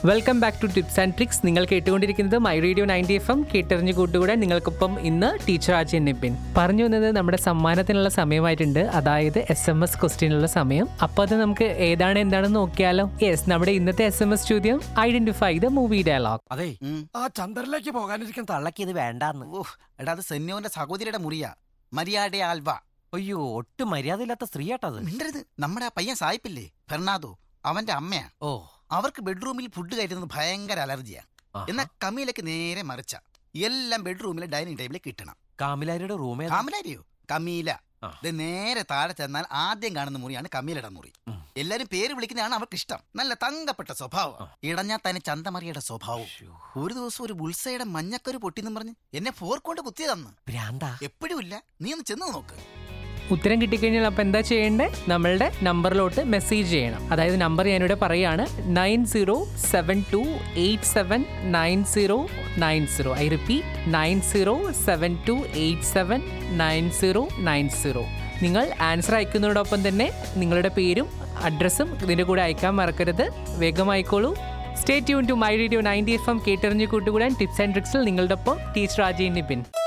Welcome back to tips and tricks നിങ്ങൾ കേട്ടുകൊണ്ടിരിക്കുന്നത് my radio ninety F M കേട്ടറിഞ്ഞു കൂട്ടുകൂടാൻ നിങ്ങൾക്കൊപ്പം ഇന്ന് ടീച്ചർ അജയൻ നിപ്പിൻ പറഞ്ഞു വന്നത് നമ്മുടെ സമ്മാനത്തിനുള്ള സമയമായിട്ടുണ്ട് അതായത് എസ് എം എസ് ക്വസ്റ്റ്യനുള്ള സമയം അപ്പോൾ അത് നമുക്ക് ഏതാണ് എന്താണെന്ന് നോക്കിയാലോ യെസ് നമ്മുടെ ഇന്നത്തെ എസ് എം എസ് ചോദ്യം ഐഡന്റിഫൈ ദ മൂവി ഡയലോഗ് അതെ ഉം. ആ ചന്ദ്രനിലേക്ക് പോകാനിരിക്കുന്ന തള്ളക്ക് ഇത് വേണ്ടാന്ന് ഓ എടാ അത് സെന്യോന്റെ സഹോദരിയുടെ മുറിയാ മരിയാടെ ആൽവ അയ്യോ ഒട്ടും മര്യാദയില്ലാത്ത സ്ത്രീയാട്ടത് മിണ്ടരുത് നമ്മുടെ ആ പയ്യൻ സായിപ്പില്ലേ ഫെർണാദോ അവന്റെ അമ്മയാ ഓ അവർക്ക് ബെഡ്റൂമിൽ ഫുഡ് കയറ്റുന്നത് ഭയങ്കര അലർജിയാ ആഹാ. എന്നാ കമീലക്ക് നേരെ മറിച്ച എല്ലാം ബെഡ്റൂമിലെ ഡൈനിങ് ടേബിളിൽ കിട്ടണം കാമിലാരിയുടെ റൂമേ കാമലാരിയോ കമീല ആ. ഇത് നേരെ താഴെ ചെന്നാൽ ആദ്യം കാണുന്ന മുറിയാണ് കമീലയുടെ മുറി ഉം. എല്ലാരും പേര് വിളിക്കുന്നതാണ് അവർക്ക് ഇഷ്ടം നല്ല തങ്കപ്പെട്ട സ്വഭാവം ആ. ഇടഞ്ഞാൽ തന്നെ ചന്തമറിയുടെ സ്വഭാവം ഒരു ദിവസം ഒരു ബുൾസയുടെ മഞ്ഞക്കൊരു പൊട്ടിന്നും പറഞ്ഞ് എന്നെ ഫോർക്കൊണ്ട് കുത്തിയതന്ന് ഭ്രാന്താ എപ്പോഴും ഇല്ല നീ ഒന്ന് ചെന്ന് നോക്ക് ഉത്തരം കിട്ടിക്കഴിഞ്ഞാൽ അപ്പോൾ എന്താ ചെയ്യേണ്ടത് നമ്മളുടെ നമ്പറിലോട്ട് മെസ്സേജ് ചെയ്യണം അതായത് നമ്പർ ഞാനിവിടെ പറയുകയാണ് nine zero seven two eight seven nine zero nine zero I repeat nine zero seven two eight seven nine zero nine zero നിങ്ങൾ ആൻസർ അയക്കുന്നതോടൊപ്പം തന്നെ നിങ്ങളുടെ പേരും അഡ്രസ്സും ഇതിൻ്റെ കൂടെ അയക്കാൻ മറക്കരുത് വേഗം അയക്കോളൂ stay tune to my radio ninety F M കേട്ടെറിഞ്ഞ് കൂട്ടുകൂടാൻ ടിപ്സ് ആൻഡ് ട്രിക്സിൽ നിങ്ങളുടെ ഒപ്പം ടീച്ചർ അജയ് നിപിൻ